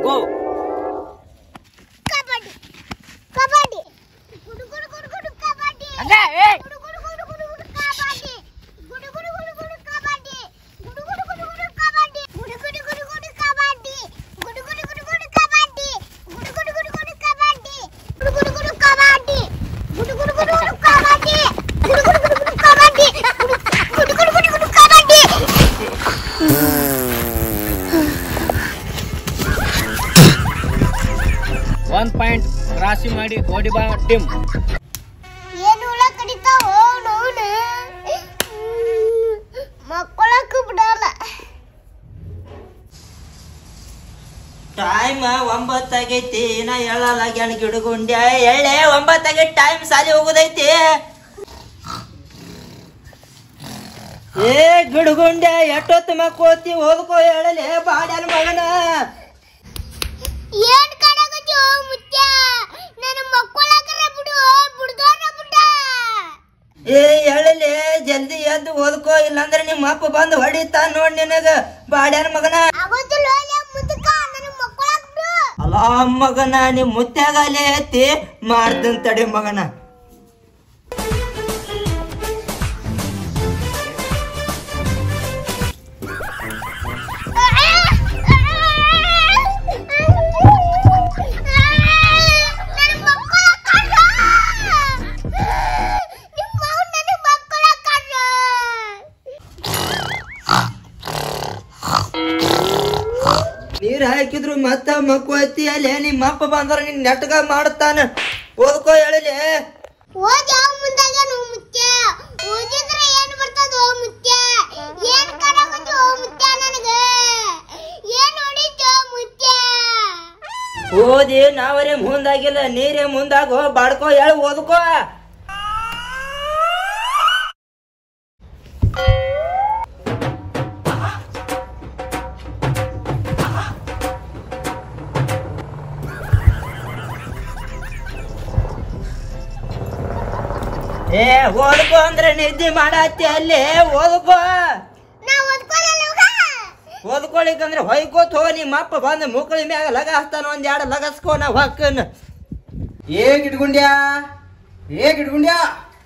ಗೋ ಕಬಡ್ಡಿ ಕಬಡ್ಡಿ ಗುಡು ಗುಡು ಗುಡು ಗುಡು ಕಬಡ್ಡಿ ಹಂಗ ಏ ಗುಡು ಗುಡು ಗುಡು ಗುಡು ಗುಡು ಕಬಡ್ಡಿ ಗುಡು ಗುಡು ಗುಡು ಗುಡು ಕಬಡ್ಡಿ ಗುಡು ಗುಡು ಗುಡು ಗುಡು ಕಬಡ್ಡಿ ಗುಡು ಗುಡು ಗುಡು ಗುಡು ಕಬಡ್ಡಿ ಗುಡು ಗುಡು ಗುಡು ಗುಡು ಕಬಡ್ಡಿ ಗುಡು ಗುಡು ಗುಡು ಗುಡು ಕಬಡ್ಡಿ ಗುಡು ಗುಡು ಗುಡು ಕಬಡ್ಡಿ ಗುಡು ಗುಡು ಗುಡು ಗುಡು ಕಬಡ್ಡಿ ಗುಡು ಗುಡು ಗುಡು ಗುಡು ಕಬಡ್ಡಿ ಗುಡು ಗುಡು ಗುಡು ಗುಡು ಕಬಡ್ಡಿ ಒಂದ್ ಪಾಯಿಂಟ್ ರಾಶಿ ಮಾಡಿ ಓಡಿ ಬಾ ಟಿಮ್ ಏನು ಹುಳ ಕಡಿತಾವ ನೋನು ಮಕ್ಕಳಕ್ಕೂ ಬಿಡಲ್ಲ ಟೈಮ್ ಒಂಬತ್ತಾಗೈತಿ ನಾ ಹೇಳಲಾಗ್ಯಾನ ಗಿಡಗುಂಡ್ಯ ಎಳ್ಳೆ ಒಂಬತ್ತಾಗೈತಿ ಟೈಮ್ ಸಾಲಿ ಹೋಗೋದೈತಿ ಏ ಗಿಡಗುಂಡ್ಯ ಎಷ್ಟೊತ್ತು ಮಕ್ಕೋತಿ ಓದ್ಕೋ ಹೇಳಲೆ ಬಾಡ್ಯಾನ ಮಗನ ಏನ್ ಕಾಣಾಕತ್ತಿ ಓ ಮುತ್ಯ ನನ್ನ ಮಕ್ಕಳಕ್ಕರ ಬಿಡು ಬಿಡ್ದೋನ ಬಿಡ ಏ ಹೇಳಲೆ ಜಲ್ದಿ ಎದ್ದು ಓದ್ಕೋ ಇಲ್ಲಾಂದ್ರೆ ನಿಮ್ಮ ಅಪ್ಪ ಬಂದು ಹೊಡಿತಾ ನೋಡ್ ನಿನಗ ಬಾಡ್ಯಾನ ಮಗನ ಆಗೋದಿಲ್ಲ ಓಲೆ ಮುದುಕ ನನ್ನ ಮಕ್ಕಳಕ್ಕ ಬಿಡು ಅಲ್ಲ ಮಗನ ನಿಮ್ ಮುತ್ಯಾಗಲೇ ಐತಿ ಮಾಡ್ದನ್ ತಡಿ ಮಗನ ನನ್ನ ಮಕ್ಕಳಕ್ಕ ನಿಮ್ಮ ಮಾವ ನನ್ನ ಮಕ್ಕಳಕ್ಕ ನೀರ್ ಹಾಕಿದ್ರು ಮತ್ತ ಮಕ್ಕೋತಿ ಅಲ್ಲೇ ನಿಮ್ಮ ಅಪ್ಪ ಬಂದ್ರ ನಿನ್ ನೆಟ್ಗ ಮಾಡ್ತಾನ ಓದ್ಕೋ ಹೇಳಲೆ ಓದ್ ಯಾವ ಮುಂದಾಗ ನಾವು ಮುತ್ಯ ಓದಿದ್ರೆ ಏನ್ ಬರ್ತದ ಓ ಮುತ್ಯ ಏನ್ ಕಾಣಕತ್ತಿ ಓ ಮುತ್ಯ ನನಗ ಏನ್ ಹೊಡಿತ ಮುತ್ಯ ಓದಿ ನಾವರೇ ಮುಂದಾಗಿಲ್ಲ ನೀರೇ ಮುಂದಾಗೋ ಬಾಡ್ಕೋ ಹೇಳಿ ಓದ್ಕೋ ಏ ಓದ್ಕೋ ಅಂದ್ರೆ ನಿದ್ದೆ ಮಾಡತ್ತಿ ಅಲ್ಲಿ ಓದ್ಕೋ ನಾ ಓದ್ಕೊಳ್ಳಲ್ಲ ಓದ್ಕೊಳಿಕಂದ್ರೆ ಹೊಯ್ಕೋತ್ ಹೋ ನಿಮ್ಮ ಅಪ್ಪ ಬಂದು ಮುಕ್ಕಳಿ ಮ್ಯಾಗ ಲಗ ಹಸ್ತಾನ ಒಂದ್ ಎರಡು ಲಗಸ್ಕೋ ನಾ ಹೊಕ್ಕನ್ ಏ ಗಿಡ್ಗುಂಡ್ಯಾ ಏ ಗಿಡ್ಗುಂಡ್ಯಾ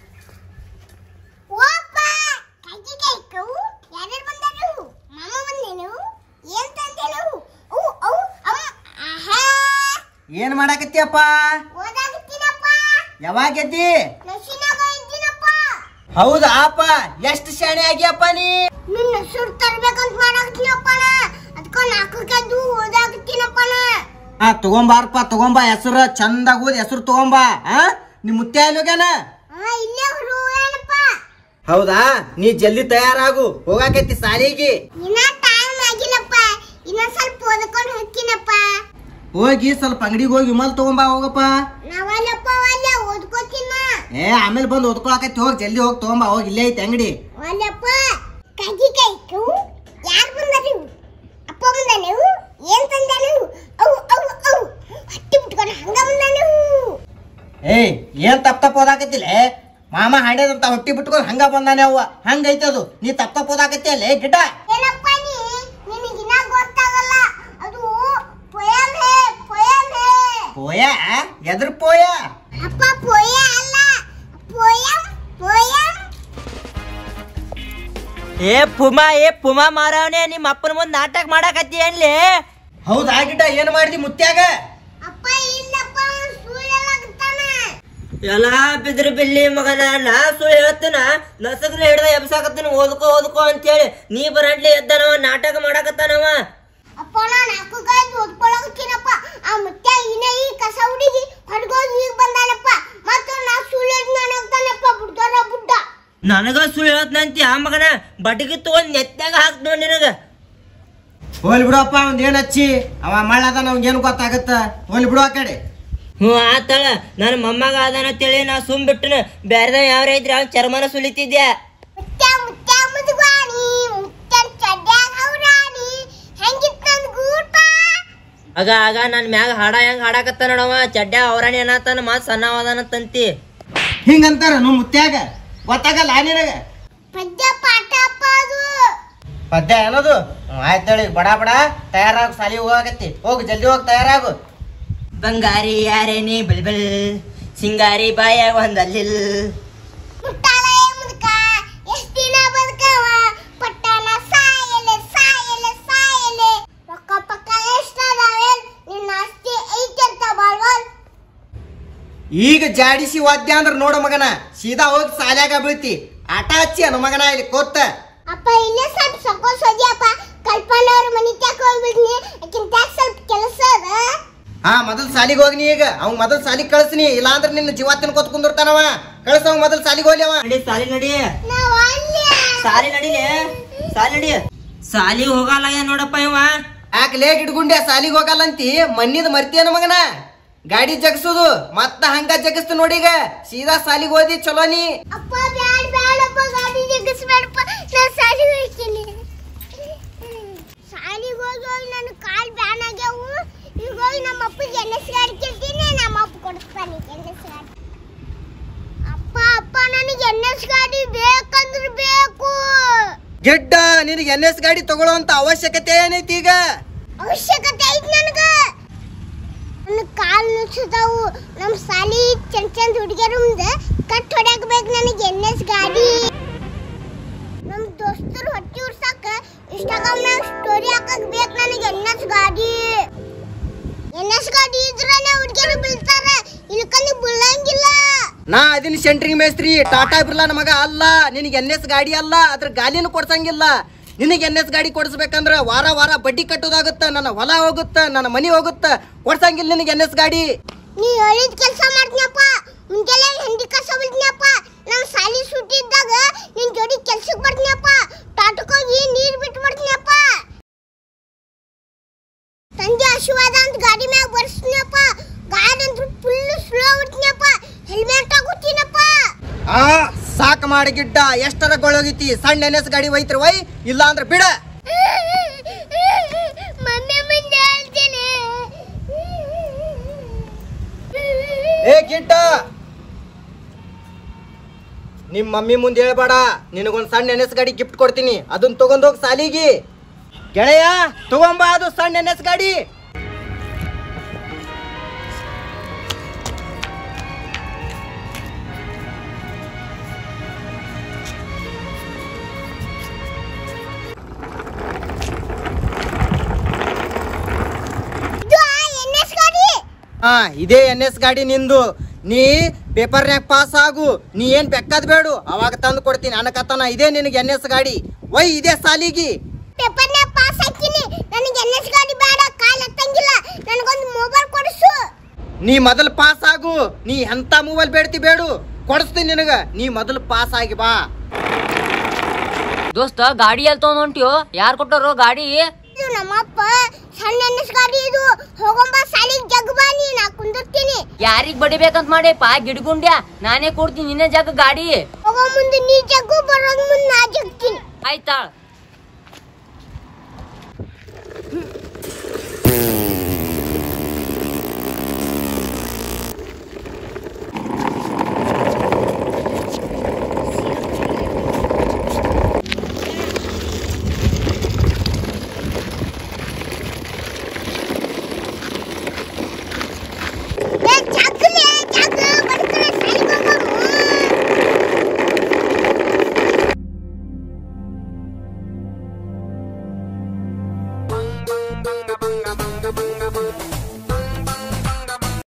ಓಪ್ಪ ಕೈಗೆ ಕೈಕು ಯಾರ್ಯಾರು ಬಂದರು ಮಾಮ ಬಂದೇನು ಏನ್ ತಂದೇನು ಔ ಔ ಅಮ್ಮ ಆಹಾ ಏನ್ ಮಾಡಾಕತ್ತೀಯಪ್ಪ ಓದಾಕತ್ತೀನಪ್ಪ ಯಾವಾಗ ಗೆದ್ದಿ ನಶಿನಾಗ ಇದ್ದೀನಪ್ಪ ಹೌದಾ ಅಪ್ಪ ಎಷ್ಟು ಶಾಣೆ ಆಗ್ಯಪ್ಪ ನೀ ನಿನ್ನ ಸುರ್ ತರ್ಬೇಕಂತ ಮಾಡಾಕತ್ತೀನಪ್ಪ ನಾ ಅದಕ್ಕ ನಾಲ್ಕು ಗೆದ್ದು ಓದಾಕತ್ತೀನಪ್ಪ ನಾ ಹಾ ತಗೊಂಬಾರಪ್ಪ ತಗೊಂಬಾ ಹೆಸರು ಚಂದಾಗ ಓದಿ ಹೆಸರು ತಗೊಂಬಾ ಹಾ ನಿಮ್ ಮುತ್ಯ ಹೋಗ್ಯಾನ ಆ ಇಲ್ಲೇ ಹುರು ಏನಪ್ಪ ಹೌದಾ ನೀ ಜಲ್ದಿ ತಯಾರಾಗು ಹೋಗಾಕೈತಿ ಸಾಲಿಗೆ ಇನ್ನ ಟೈಮ್ ಆಗಿಲ್ಲಪ್ಪ ಇನ್ನ ಸ್ವಲ್ಪ ಓದ್ಕೊಂಡು ಹೋಗ್ತೀನಪ್ಪ ಹೋಗಿ ಸ್ವಲ್ಪ ಅಂಗಡಿಗೆ ಹೋಗಿ ವಿಮಲ್ ತಗೊಂಬಾ ಹೋಗಪ್ಪ ನಾವಲ್ಲಪ್ಪ ಅಲ್ಲ ಓದ್ಕೋತೀನ ಏ ಆಮೇಲೆ ಬಂದು ಓದ್ಕೊಳಕೈತಿ ಹೋಗಿ ಜಲ್ದಿ ಹೋಗಿ ತಗೊಂಬಾ ಹೋಗಿ ಇಲ್ಲೇ ಐತಿ ಅಂಗಡಿ ಅಲ್ಲಪ್ಪ ಕೈಗೆ ಕೈಕು ಯಾರು ಬಂದರು ಅಪ್ಪ ಬಂದನು ಏನ್ ತಂದನು ಅವು ಅವು ಅವು ಹಟ್ಟಿ ಬಿಟ್ಕೊಂಡು ಹಂಗ ಬಂದನು ಏಯ್ ಏನ್ ತಪ್ಪ ತಪ್ಪ ಓದಾಕತ್ತಿಲ್ಲ ಮಾಮ ಹಾಡ್ಯದಂತ ಹೊಟ್ಟಿ ಬಿಟ್ಕೊಂಡು ಹಂಗ ಬಂದಾನೆ ಅವ್ವ ಹಂಗೈತೆ ಅದು ನೀ ತಪ್ಪ ತಪ್ಪ ಓದಾಕತ್ತಿ ಅಲ್ಲೇ ಗಿಡ ಏನಪ್ಪ ನೀ ನಿನಗಿನ್ನ ಗೊತ್ತಾಗಲ್ಲ ಅದು ಪೊಯಮ್ ಹೇ ಪೊಯಮ್ ಹೇ ಪೋಯ ಎದ್ರ ಪೋಯ ಅಪ್ಪ ಪೊಯ ಅಲ್ಲ ಪೊಯಮ್ ಪೊಯಮ್ ಏ ಪುಮಾ ಏ ಪುಮಾ ಮಾರವನೆ ನಿಮ್ಮ ಅಪ್ಪನ ಮುಂದೆ ನಾಟಕ ಮಾಡಾಕತ್ತಿ ಏನ್ಲಿ ಹೌದಾ ಗಿಡ ಏನ್ ಮಾಡಿದಿ ಮುತ್ಯಾಗ ಅಪ್ಪ ಇಲ್ಲಪ್ಪ ಸುಳ್ಳಲಾಗುತ್ತಾನ ಎಲ್ಲ ಬಿದ್ರ ಬಿಲ್ಲಿ ಮಗನ ನಾ ಸುಳ್ಳು ಹೇಳ್ತನ ನಸಗ್ನ ಹಿಡ್ದ ಎಬ್ಸಾಕತ್ತನ ಓದ್ಕೋ ಓದ್ಕೋ ಅಂತೇಳಿ ನೀ ಬರಂಡ್ಲಿ ಎದ್ದನವ ನಾಟಕ ಮಾಡಾಕತ್ತಾನವ ಅಪ್ಪ ನಾನು ಹಾಕೋಕಾಯ್ತು ಓದ್ಕೊಳಕತ್ತೀನಪ್ಪ ಆ ಮುತ್ಯ ಇನ್ನ ಈ ಕಸ ಹುಡುಗಿ ಹೊಡ್ಗೋದು ಈಗ ಬಂದಾನಪ್ಪ ಮತ್ತು ನಾ ಸುಳ್ಳು ನನಗ್ತಾನಪ್ಪ ಬುಡ್ದೋರ ಬುಡ್ಡ ನನಗ ಸುಳ್ಳು ಹೇಳ್ತನಂತಿ ಆ ಮಗನ ಬಟಗಿ ತಗೊಂಡ್ ನೆತ್ನಾಗ ಹಾಕ್ ನೋಡ್ ನಿನಗ ಹೋಲ್ ಬಿಡಪ್ಪ ಅವ್ನ್ ಏನ್ ಹಚ್ಚಿ ಅವ ಮಳ್ಳದ ನಮ್ಗೆ ಏನು ಗೊತ್ತಾಗತ್ತ ಹೋಲ್ ಬಿಡು ಆ ಕಡೆ ಹ್ಞೂ ಆತಳ ನನ್ನ ಮೊಮ್ಮಗ ಅದಾನಂತೇಳಿ ನಾ ಸುಮ್ ಬಿಟ್ಟನ ಬ್ಯಾರ್ದ ಯಾವ ಇದ್ರೆ ಅವ್ನ ಚರ್ಮನ ಸುಲಿತಿದ್ಯಾ ಮುತ್ಯ ಮುತ್ಯ ಮುದುಗಾನಿ ಮುತ್ಯ ಚಡ್ಡ್ಯಾಗ ಹೌರಾನಿ ಹೆಂಗಿತ್ತು ನನ್ ಗೂಟ ಆಗ ಆಗ ನನ್ನ ಮ್ಯಾಗ ಹಾಡ ಹೆಂಗ್ ಹಾಡಾಕತ್ತ ನೋಡವ ಚಡ್ಡ ಅವರಾಣಿ ಅನ್ನತಾನ ಮಾತ್ ಸಣ್ಣ ಅದಾನಂತಂತಿ ಹಿಂಗಂತಾರ ನೀವು ಮುತ್ಯಾಗ ಗೊತ್ತಾಗಲ್ಲ ನಿನಗ ಪದ್ಯ ಪಾಠ ಅಪ್ಪ ಅದು ಪದ್ಯ ಏನದು ಆಯ್ತು ಹೇಳಿ ಬಡ ಬಡ ತಯಾರಾಗು ಸಾಲಿ ಹೋಗಕತ್ತಿ ಹೋಗು ಜಲ್ದಿ ಹೋಗಿ ತಯಾರಾಗು ಬಂಗಾರಿ ಯಾರೇ ನೀ ಬಿಲ್ಬಿಲ್ ಸಿಂಗಾರಿ ಬಾಯ ಒಂದಲ್ಲಿಲ್ ಮುಟ್ಟಾಳ ಮುದುಕ ಎಷ್ಟ್ ದಿನ ಬದುಕವ ಪಟ್ಟಣ ಸಾಯಲೆ ಸಾಯಲೆ ಸಾಯಲೆ ರೊಕ್ಕ ಪಕ್ಕ ಎಷ್ಟದಾವೆ ನಿನ್ನ ಆಸ್ತಿ ಐತೆಂತ ಬಾಳ್ವಲ್ ಈಗ ಜಾಡಿಸಿ ವಾದ್ಯ ಅಂದ್ರ ನೋಡು ಮಗನ ಸೀದಾ ಹೋಗಿ ಸಾಲ್ಯಾಗ ಬೀಳ್ತಿ ಆಟ ಹಚ್ಚಿ ಅನು ಮಗನ ಇಲ್ಲಿ ಕೂತ ಅಪ್ಪ ಇಲ್ಲೇ ಸ್ವಲ್ಪ ಸೊಕೋ ಸೋದಿಯಪ್ಪ ಕಲ್ಪನಾ ಅವ್ರ ಮನಿ ತ್ಯಾಕ ಹೋಗ್ಬಿಡ್ನಿ ಆಕಿನ್ ತ್ಯಾಕ್ ಸ್ವಲ್ಪ ಕೆಲಸ ಅದ ಹಾ ಮೊದಲ್ ಸಾಲಿಗೆ ಹೋಗ್ನಿ ಈಗ ಅವ್ ಮೊದಲ್ ಸಾಲಿಗೆ ಕಳ್ಸ್ನಿ ಇಲ್ಲಾಂದ್ರ ನಿನ್ನ ಜೀವ ತಿನ್ಕೋತ ಕುಂದಿರ್ತಾನವ ಕಳ್ಸ ಅವ್ ಮೊದಲ್ ಸಾಲಿಗೆ ಹೋಗ್ಲಿ ಅವ ನಡಿ ಸಾಲಿ ನಡಿ ನಾವ್ ಅಲ್ಲಿ ಸಾಲಿ ನಡಿಲೆ ಸಾಲಿ ನಡಿ ಸಾಲಿಗೆ ಹೋಗಲ್ಲ ನೋಡಪ್ಪ ಇವ ಯಾಕೆ ಲೇಟ್ ಇಟ್ಕೊಂಡೆ ಸಾಲಿಗೆ ಹೋಗಲ್ಲಂತಿ ಮನ್ನಿದ್ ಮರ್ತಿಯನ ಮಗನ ಗಾಡಿ ಜಗಸುದು ಮತ್ತ ಹಂಗ ಜಗಸ್ತು ನೋಡೀಗ ಸೀದಾ ಸಾಲಿಗೆ ಓದಿ ಚಲೋ ನೀ ಅಪ್ಪ ಬ್ಯಾಡ ಬ್ಯಾಡಪ್ಪ ಗಾಡಿ ಜಗ್ಗಿಸ್ಬೇಡಪ್ಪ ನಾ ಸಾಲಿಗೆ ಹೋಗ್ತೀನಿ ಸಾಲಿಗೆ ಹೋಗಿ ಹೋಗಿ ನನ್ನ ಕಾಲ್ ಬ್ಯಾನ್ ಆಗ್ಯಾವು ಈಗ ಹೋಗಿ ನಮ್ಮ ಅಪ್ಪಗೆ ಎನ್ ಎಸ್ ಗಾಡಿ ಕೇಳ್ತೀನಿ ನಮ್ಮ ಅಪ್ಪ ಕೊಡಿಸ್ತಾನೆ ಎನ್ ಎಸ್ ಗಾಡಿ ಅಪ್ಪ ಅಪ್ಪ ನನಗೆ ಎನ್ ಎಸ್ ಗಾಡಿ ಬೇಕಂದ್ರೆ ಬೇಕು ಗಿಡ್ಡ ನಿನಗೆ ಎನ್ ಎಸ್ ಗಾಡಿ ತಗೊಳ್ಳೋಂತ ಅವಶ್ಯಕತೆ ಏನೈತಿ ಈಗ ಅವಶ್ಯಕತೆ ಐತಿ ನನಗ ನನ್ನ ಕಾಲ್ ನುಚ್ಚುತ್ತಾವು ನಮ್ಮ ಸಾಲಿ ಚಂದ ಚಂದ ಹುಡುಗಿಯರು ಮುಂದೆ ಕಟ್ ಹೊಡ್ಯಾಕ ಬೇಕು ನನಗೆ ಎನ್ ಎಸ್ ಗಾಡಿ ನಮ್ಮ ದೋಸ್ತರು ಹೊಟ್ಟಿ ಉರ್ಸಾಕ ಇನ್ಸ್ಟಾಗ್ರಾಮ್ನಾಗ ಸ್ಟೋರಿ ಹಾಕಕ್ ಬೇಕು ನನಗೆ ಎನ್ ಎಸ್ ಗಾಡಿ ಎನ್ ಎಸ್ ಗಾಡಿ ಇದ್ರನೇ ಹುಡುಗಿಯರು ಬೀಳ್ತಾರ ಇಲ್ಕಂದ್ರೆ ಬೀಳಂಗಿಲ್ಲ ನಾ ಅದೀನಿ ಸೆಂಟ್ರಿಂಗ್ ಮೇಸ್ತ್ರಿ ಟಾಟಾ ಬಿರ್ಲಾ ಮಗ ಅಲ್ಲ ನಿನಗೆ ಎನ್ ಎಸ್ ಗಾಡಿ ಅಲ್ಲ ಅದ್ರ ಗಾಲಿನೂ ಕೊಡ್ಸಂಗಿಲ್ಲ ನಿನಗೆ ಎನ್ ಎಸ್ ಗಾಡಿ ಕೊಡಿಸ್ಬೇಕಂದ್ರ ವಾರ ವಾರ ಬಡ್ಡಿ ಕಟ್ಟೋದಾಗುತ್ತ ನನ್ನ ಹೊಲ ಹೋಗುತ್ತ ನನ್ನ ಮನಿ ಹೋಗುತ್ತ ಕೊಡ್ಸಂಗಿಲ್ಲ ನಿನಗೆ ಎನ್ ಎಸ್ ಗಾಡಿ ನೀ ಹೇಳಿದ ಕೆಲಸ ಮಾಡ್ತೀನಪ್ಪ ಮುಂಜಾನೆ ಹೆಂಡಿ ಕಸ ಬಿಡ್ತೀನಪ್ಪ ನಮ್ಮ ಸಾಲಿ ಸುಟ್ಟಿ ಇದ್ದಾಗ ನಿನ್ ಜೋಡಿ ಕೆಲ್ಸಕ್ಕೆ ಬರ್ತೀನಪ್ಪ ತೋಟಕ್ಕೆ ಹೋಗಿ ನೀರ್ ಬಿಟ್ಟು ಬರ್ತೀನಪ್ಪ ಸಂಜೆ ಹಸುವಾದ ಅಂತ ಗಾಡಿ ಮ್ಯಾಗ ಬರ್ಸ್ತೀನಪ್ಪ ಗಾಡಿ ಅಂತೂ ಫುಲ್ ಸ್ಲೋ ಬಿಡ್ತೀನಪ್ಪ ಹೆಲ್ಮೆಟ್ ಹಾಕೋತೀನಪ್ಪ ಆ ಸಾಕ್ ಮಾಡಿ ಗಿಡ್ಡ ಎಷ್ಟರ ಗೊಳೋಗಿತಿ ಸಣ್ಣ ಎನ್ ಎಸ್ ಗಾಡಿ ಒಯ್ತ್ರ ಒಯ್ ಇಲ್ಲ ಅಂದ್ರ ಬಿಡ ಮಮ್ಮಿ ಮುಂದೆ ಹೇಳ್ತೀನಿ ಏ ಗಿಡ್ಡ ನಿಮ್ ಮಮ್ಮಿ ಮುಂದೆ ಹೇಳ್ಬೇಡ ನಿನಗೊಂದ್ ಸಣ್ಣ ಎನ್ ಎಸ್ ಗಾಡಿ ಗಿಫ್ಟ್ ಕೊಡ್ತೀನಿ ಅದನ್ನ ತಗೊಂಡೋಗ್ ಸಾಲಿಗಿ ಗೆಳೆಯ ತಗೊಂಬ ಅದು ಸಣ್ಣ ಎನ್ ಎಸ್ ಗಾಡಿ ಇದು ಎನ್ ಎಸ್ ಗಾಡಿ ಹಾ ಇದೇ ಎನ್ ಎಸ್ ಗಾಡಿ ನಿಂದು ನೀ ಪೇಪರ್ನ್ಯಾಗ ಪಾಸ್ ಆಗು ನೀ ಏನ್ ಬೆಕ್ಕದ್ ಬೇಡು ಅವಾಗ ತಂದು ಕೊಡ್ತೀನಿ ಅನಕತ್ತನ ಇದೇ ನಿನಗೆ ಎನ್ ಎಸ್ ಗಾಡಿ ಒಯ್ ಇದೇ ಸಾಲಿಗಿ ಪೇಪರ್ನ್ಯಾಗ ಪಾಸ್ ಹಾಕಿನಿ ನನಗೆ ಎನ್ ಎಸ್ ಗಾಡಿ ಬೇಡ ಕಾಲ್ ಹತ್ತಂಗಿಲ್ಲ ನನಗೊಂದು ಮೊಬೈಲ್ ಕೊಡಿಸು ನೀ ಮೊದಲು ಪಾಸ್ ಆಗು ನೀ ಎಂತ ಮೊಬೈಲ್ ಬೇಡ್ತಿ ಬೇಡು ಕೊಡಿಸ್ತೀನಿ ನಿನಗ ನೀ ಮೊದಲು ಪಾಸ್ ಆಗಿ ಬಾ ದೋಸ್ತ ಗಾಡಿ ಎಲ್ಲಿ ತಗೊಂಡ್ ಹೊಂಟಿಯೋ ಯಾರು ಕೊಟ್ಟರು ಗಾಡಿ ಇದು ನಮ್ಮಪ್ಪ ಸಣ್ಣ ಎನ್ ಎಸ್ ಗಾಡಿ ಇದು ಹೋಗೊಂಬ ಸಾಲಿಗೆ ಜಗ್ ಬಾ ನೀ ನಾ ಕುಂದಿರ್ತೀನಿ ಯಾರಿಗ್ ಬಡಿಬೇಕಂತ ಮಾಡಿಪ್ಪ ಗಿಡ್ಗುಂಡ್ಯ ನಾನೇ ಕೊಡ್ತೀನಿ ನಿನ್ನೆ ಜಾಗ ಗಾಡಿ ಹೋಗೋ ಮುಂದೆ ನೀ ಜಗ್ಗು ಬರೋದ್ ಮುಂದೆ ನಾ ಜಗ್ತೀನಿ ಆಯ್ತಾಳ ಏ ಜಗ್ಗಲೇ ಜಗ್ಗ ಬಡ್ಕರೆ ಸಾಲಿಗೆ ಹೋಗಮ್ಮ